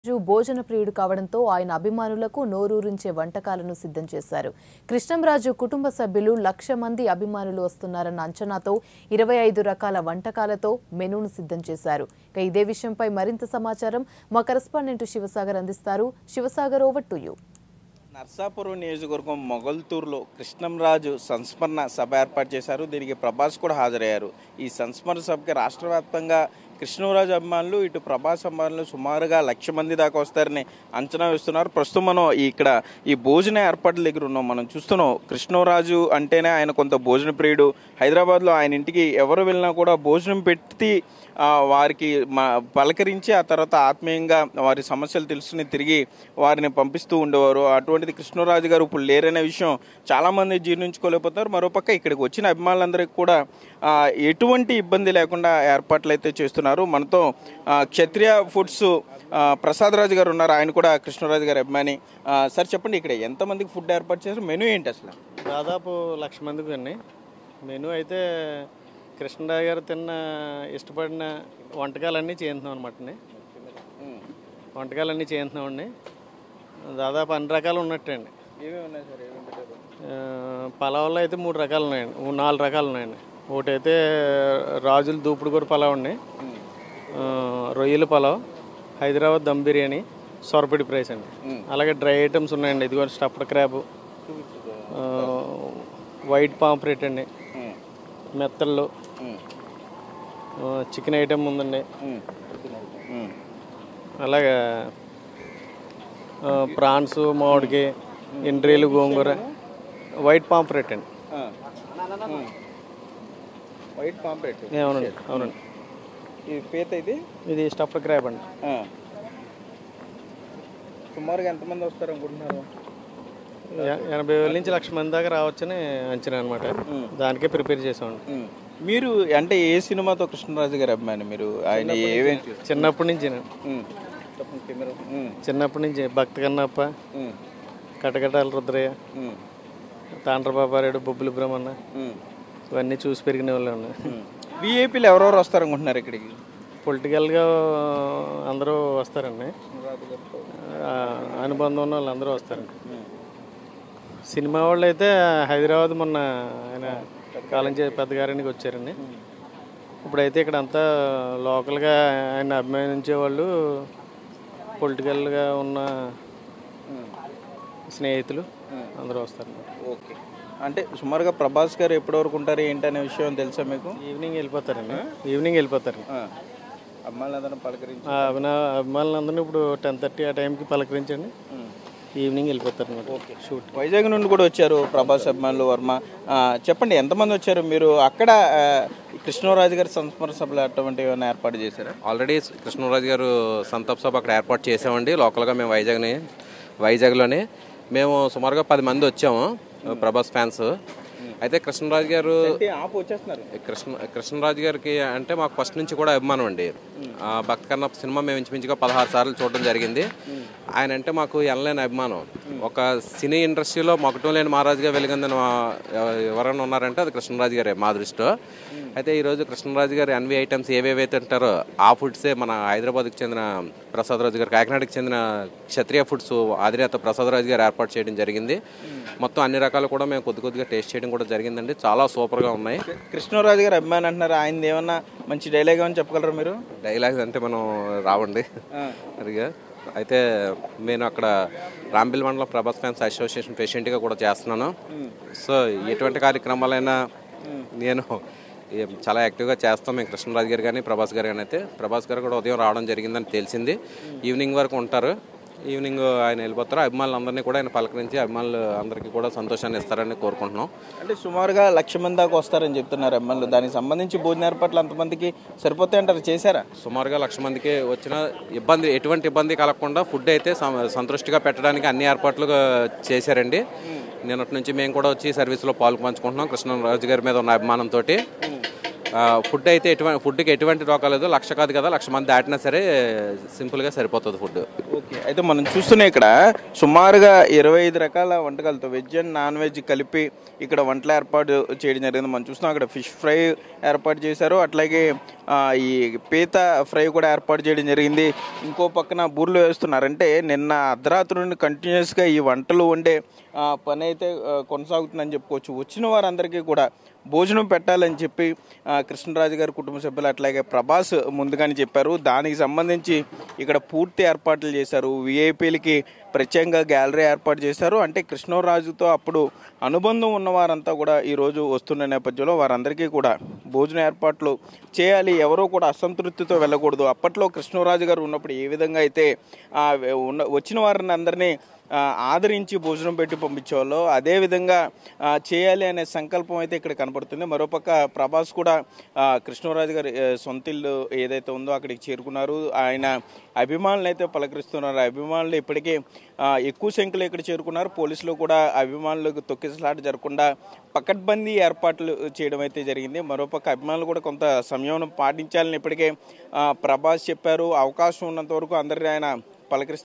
రాజు భోజన ప్రియుడు కావడంతో ఆయన అభిమానులకు నోరూరించే వంటకాలను సిద్ధం చేశారు కృష్ణంరాజు కుటుంబ సభ్యులు లక్ష మంది అభిమానులు వస్తున్నారన్న అంచనాతో ఇరవై ఐదు రకాల వంటకాలతో మెనూను సిద్ధం చేశారు ఇక ఇదే విషయంపై మరింత సమాచారం మా కరెస్పాండెంట్ శివసాగర్ అందిస్తారు Shivasagar over to you Narsapuram నియోజకవర్గం మొగల్తూరులో కృష్ణంరాజు సంస్మరణ సభ ఏర్పాటు చేశారు దీనికి ప్రభాస్ కూడా హాజరయ్యారు ఈ సంస్మరణ సభకి రాష్ట్ర వ్యాప్తంగా కృష్ణరాజు అభిమానులు ఇటు ప్రభాస్ అభిమానులు సుమారుగా లక్ష మంది దాకా వస్తారని అంచనా వేస్తున్నారు ప్రస్తుతం మనం ఈ ఇక్కడ ఈ భోజన ఏర్పాట్ల దగ్గర ఉన్నాం మనం చూస్తున్నాం కృష్ణరాజు అంటేనే ఆయన కొంత భోజన ప్రియుడు హైదరాబాద్లో ఆయన ఇంటికి ఎవరు వెళ్ళినా కూడా భోజనం పెట్టి ఆ, వారికి మా పలకరించి ఆ తర్వాత ఆత్మీయంగా వారి సమస్యలు తెలుసుకుని తిరిగి వారిని పంపిస్తూ ఉండేవారు అటువంటిది కృష్ణరాజు గారు ఇప్పుడు లేరనే విషయం చాలామంది జీర్ణించుకోలేకపోతారు మరోపక్క ఇక్కడికి వచ్చిన అభిమానులందరికీ కూడా ఆ, ఎటువంటి ఇబ్బంది లేకుండా ఏర్పాట్లు అయితే చేస్తున్నారు మనతో ఆ, క్షత్రియ ఫుడ్స్ ఆ, ప్రసాద్ రాజు గారు ఉన్నారు ఆయన కూడా కృష్ణరాజు గారి అభిమాని ఆ, సార్ చెప్పండి ఇక్కడ ఎంతమందికి ఫుడ్ ఏర్పాటు చేశారు మెనూ ఏంటి అసలు దాదాపు లక్ష మందికి అండి మెనూ అయితే కృష్ణరావు గారు తిన్న ఇష్టపడిన వంటకాలన్నీ చేయించున్నాం అనమాట వంటకాలన్నీ చేయించున్నామండి దాదాపు అన్ని రకాలు ఉన్నట్టండి ఏమేమి ఉన్నాయి సార్ ఏమేమి పెట్టారు ఆ, పలావుల్లో అయితే మూడు రకాలు ఉన్నాయండి మూడు నాలుగు రకాలు ఉన్నాయండి ఒకటైతే రాజుల దూపుడు కూర పలావ్ అండి ఆ, రొయ్యల పలావ్ హైదరాబాద్ దమ్ బిర్యానీ సొరపిడి ప్రైస్ అండి అలాగే డ్రై ఐటమ్స్ ఉన్నాయండి ఇదిగో స్టఫ్డ్ క్రాబ్ ఆ, వైట్ పాంప్లెట్ అండి మెత్తళ్ళు ఆ, చికెన్ ఐటమ్ ఉందండి అలాగే ఆ, ప్రాన్స్ మామిడికాయ ఎండ్రీలు గోంగూర వైట్ పాంప్లెట్ అండి వైట్ పాంప్లెట్ ఏ, అవునండి అవునండి ఇది పేత ఇది ఇది స్టఫ్డ్ క్రాబ్ అండి ఆ. సుమారుగా ఎంతమంది వస్తారు అనుకుంటున్నారు ఎ- ఎనభై వేల నుంచి లక్ష మంది దాకా రావచ్చని అంచనా అనమాట దానికే ప్రిపేర్ చేసామండి ఉమ్. మీరు అంటే ఏ సినిమాతో కృష్ణరాజు గారి అభిమాని మీరు ఆయన ఏవే చిన్నప్పటి నుంచి ఉమ్. చెప్పండి కెమెరా. ఉమ్. చిన్నప్పటి నుంచి భక్తి కన్నప్ప ఉమ్. కటకటాల రుద్రయ్య ఉమ్. తాండ్రబాబారెడ్డి బొబ్బులి బ్రహ్మన్న ఉమ్. ఇవన్నీ చూసి పెరిగిన వాళ్ళు ఉన్నాయి ఉమ్. విఐపీలు ఎవరెవరు వస్తారు అనుకుంటున్నారు ఇక్కడికి పొలిటికల్గా అందరూ వస్తారండి ఆ, అనుబంధం ఉన్న వాళ్ళు అందరూ వస్తారండి సినిమా వాళ్ళు అయితే హైదరాబాద్ మొన్న ఆయన కాలం చే పెద్దగారికి వచ్చారండి ఇప్పుడైతే ఇక్కడ అంతా లోకల్గా ఆయన అభిమానించే వాళ్ళు పొలిటికల్గా ఉన్న స్నేహితులు అందరూ వస్తారండి ఓకే అంటే సుమారుగా ప్రభాస్ గారు ఎప్పటి వరకు ఉంటారు ఏంటి అనే విషయం తెలుసా మీకు ఈవినింగ్ వెళ్ళిపోతారండి ఈవినింగ్ వెళ్ళిపోతారండి ఆ. అమ్మాయిలందరూ పలకరించి ఆ అభినా అభిమానులందరినీ ఇప్పుడు టెన్ థర్టీ ఆ టైంకి పలకరించండి ఉమ్. ఈవినింగ్ వెళ్ళిపోతారు అనమాట షూట్ వైజాగ్ నుండి కూడా వచ్చారు ప్రభాస్ అభిమానులు వర్మ ఆ, చెప్పండి ఎంతమంది వచ్చారు మీరు అక్కడ ఆ, కృష్ణరాజు గారి సంస్మరణ సభలు అటువంటి ఏమైనా ఏర్పాటు చేశారా ఆల్రెడీ కృష్ణరాజు గారు సంతాప్ సభ అక్కడ ఏర్పాటు చేసామండి లోకల్గా మేము వైజాగ్ని వైజాగ్లోనే మేము సుమారుగా పది మంది వచ్చాము ప్రభాస్ ఫ్యాన్స్ అయితే కృష్ణరాజు గారు అంటే ఆపు వచ్చేస్తున్నారు కృష్ణ కృష్ణరాజు గారికి అంటే మాకు ఫస్ట్ నుంచి కూడా అభిమానం అండి ఆ భక్త కన్న సినిమా మేము ఇంచుమించుగా పదహారు సార్లు చూడడం జరిగింది ఆయన అంటే మాకు ఎనలేని అభిమానం ఒక సినీ ఇండస్ట్రీలో మొకటం లేని మహారాజుగా వెలిగిందని మా- ఎవరైనా ఉన్నారంటే అది కృష్ణరాజు గారే మా దృష్టిలో అయితే ఈరోజు కృష్ణరాజు గారు ఎన్వి ఐటమ్స్ ఏవేవి తింటారో ఆ ఫుడ్సే మన హైదరాబాద్కి చెందిన ప్రసాద్ రాజు గారు కాకినాడకి చెందిన క్షత్రియ ఫుడ్స్ ఆదిరేత ప్రసాద్ రాజు గారు ఏర్పాటు చేయడం జరిగింది మొత్తం అన్ని రకాలు కూడా మేము కొద్ది కొద్దిగా టేస్ట్ చేయడం కూడా జరిగిందండి చాలా సూపర్గా ఉన్నాయి కృష్ణరాజు గారు అభిమాని అంటున్నారు ఆయన ఏమన్నా మంచి డైలాగ్ ఏమని చెప్పగలరా మీరు డైలాగ్స్ అంటే మనం రావండి సరిగా అయితే నేను అక్కడ రాంబిల్ మండలం ప్రభాస్ ఫ్యాన్స్ అసోసియేషన్ ప్రెసిడెంట్గా కూడా చేస్తున్నాను సో ఎటువంటి కార్యక్రమాలైనా నేను ఏం చాలా యాక్టివ్గా చేస్తాం మేము కృష్ణరాజు గారు కానీ ప్రభాస్ గారు కానీ అయితే ప్రభాస్ గారు కూడా ఉదయం రావడం జరిగిందని తెలిసింది ఈవినింగ్ వరకు ఉంటారు ఈవినింగ్ ఆయన వెళ్ళిపోతారు అభిమానులందరినీ కూడా ఆయన పలకరించి అభిమానులు అందరికీ కూడా సంతోషాన్ని ఇస్తారని కోరుకుంటున్నాం అంటే సుమారుగా లక్ష మంది దాకా వస్తారని చెప్తున్నారు అమ్మాయిలు దానికి సంబంధించి భోజన ఏర్పాట్లు అంతమందికి సరిపోతాయి అంటారు చేశారా సుమారుగా లక్ష మందికి వచ్చిన ఇబ్బంది ఎటువంటి ఇబ్బంది కలగకుండా ఫుడ్ అయితే సం- సంతృష్టిగా పెట్టడానికి అన్ని ఏర్పాట్లు చేశారండి నిన్నటి నుంచి మేము కూడా వచ్చి సర్వీస్లో పాలు పంచుకుంటున్నాం కృష్ణరాజు గారి మీద ఉన్న అభిమానంతో ఆ, ఫుడ్ అయితే ఎటువంటి ఫుడ్కి ఎటువంటి రోగాలు లేదు లక్ష కాదు కదా లక్ష మంది దాటినా సరే సింపుల్గా సరిపోతుంది ఫుడ్ ఓకే అయితే మనం చూస్తున్నాం ఇక్కడ సుమారుగా ఇరవై ఐదు రకాల వంటకాలతో వెజ్ అండ్ నాన్ వెజ్ కలిపి ఇక్కడ వంటలు ఏర్పాటు చేయడం జరిగింది మనం చూస్తున్నాం అక్కడ ఫిష్ ఫ్రై ఏర్పాటు చేశారు అట్లాగే ఆ, ఈ పీత ఫ్రై కూడా ఏర్పాటు చేయడం జరిగింది ఇంకో పక్కన బూర్లు వేస్తున్నారు అంటే నిన్న అర్ధరాత్రి నుండి కంటిన్యూస్గా ఈ వంటలు వండే ఆ, పని అయితే ఆ, కొనసాగుతుందని చెప్పుకోవచ్చు వచ్చిన వారందరికీ కూడా భోజనం పెట్టాలని చెప్పి ఆ, కృష్ణరాజు గారి కుటుంబ సభ్యులు అట్లాగే ప్రభాస్ ముందుగానే చెప్పారు దానికి సంబంధించి ఇక్కడ పూర్తి ఏర్పాట్లు చేశారు విఐపీలకి ప్రత్యేకంగా గ్యాలరీ ఏర్పాటు చేశారు అంటే కృష్ణరాజుతో అప్పుడు అనుబంధం ఉన్న వారంతా కూడా ఈరోజు వస్తున్న నేపథ్యంలో వారందరికీ కూడా భోజన ఏర్పాట్లు చేయాలి ఎవరో కూడా అసంతృప్తితో వెళ్ళకూడదు అప్పట్లో కృష్ణరాజు గారు ఉన్నప్పుడు ఏ విధంగా అయితే ఆ, ఉన్న వచ్చిన వారిని అందరినీ ఆ, ఆదరించి భోజనం పెట్టి పంపించేవాళ్ళు అదే విధంగా ఆ, చేయాలి అనే సంకల్పం అయితే ఇక్కడ కనపడుతుంది మరోపక్క ప్రభాస్ కూడా ఆ, కృష్ణరాజు గారి ఆ, సొంత ఇల్లు ఏదైతే ఉందో అక్కడికి చేరుకున్నారు ఆయన అభిమానులు అయితే పలకరిస్తున్నారు అభిమానులు ఇప్పటికే ఆ, ఎక్కువ సంఖ్యలో ఇక్కడ చేరుకున్నారు పోలీసులు కూడా అభిమానులకు తొక్కిసలాట జరగకుండా పకడ్బందీ ఏర్పాట్లు చేయడం అయితే జరిగింది మరోపక్క అభిమానులు కూడా కొంత సంయమనం పాటించాలని ఇప్పటికే ఆ, ప్రభాస్ చెప్పారు అవకాశం ఉన్నంత వరకు అందరినీ ఆయన పలకరిస్తారు